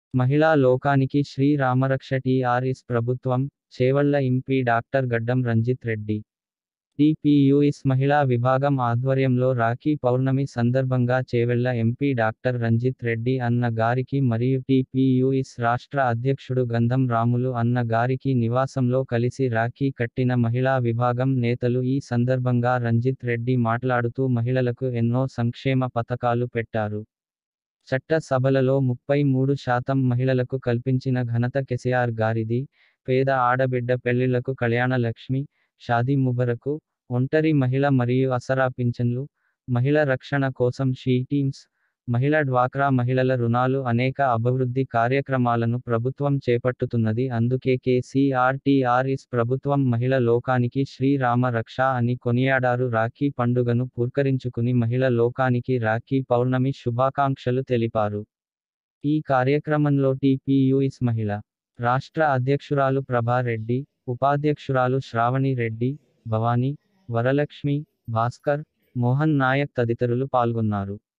మహిళా లోకానికి శ్రీ రామరక్ష టీఆర్ఎస్ ప్రభుత్వం చేవళ్ల ఎంపీ డాక్టర్ గడ్డం రంజిత్ రెడ్డి టిపియుఎస్ మహిళా విభాగం ఆధ్వర్యంలో రాఖీ పౌర్ణమి సందర్భంగా చేవెళ్ల ఎంపీ డాక్టర్ రంజిత్ రెడ్డి అన్న గారికి మరియు టిపియుఎస్ రాష్ట్ర అధ్యక్షుడు గంధం రాములు అన్న గారికి నివాసంలో కలిసి రాఖీ కట్టిన మహిళా విభాగం నేతలు ఈ సందర్భంగా రంజిత్ రెడ్డి మాట్లాడుతూ మహిళలకు ఎన్నో సంక్షేమ పథకాలు పెట్టారు చట్ట సభలలో ముప్పై మూడు శాతం మహిళలకు కల్పించిన ఘనత కెసిఆర్ గారిది పేద ఆడబిడ్డ పెళ్లిళ్లకు కళ్యాణ లక్ష్మి షాదీ ముబరకు ఒంటరి మహిళ మరియు అసరా పింఛన్లు మహిళ రక్షణ కోసం షీ టీమ్స్ మహిళ డ్వాక్రా మహిళల రుణాలు అనేక అభివృద్ధి కార్యక్రమాలను ప్రభుత్వం చేపట్టుతున్నది అందుకే కేసీఆర్టీఆర్ఎస్ ప్రభుత్వం మహిళ లోకానికి శ్రీరామ రక్ష అని కొనియాడారు రాఖీ పండుగను పురకరించుకుని మహిళ లోకానికి రాఖీ పౌర్ణమి శుభాకాంక్షలు తెలిపారు ఈ కార్యక్రమంలో టిపియుఎస్ మహిళ రాష్ట్ర అధ్యక్షురాలు ప్రభారెడ్డి ఉపాధ్యక్షురాలు శ్రావణి రెడ్డి భవానీ వరలక్ష్మి భాస్కర్ మోహన్ నాయక్ తదితరులు పాల్గొన్నారు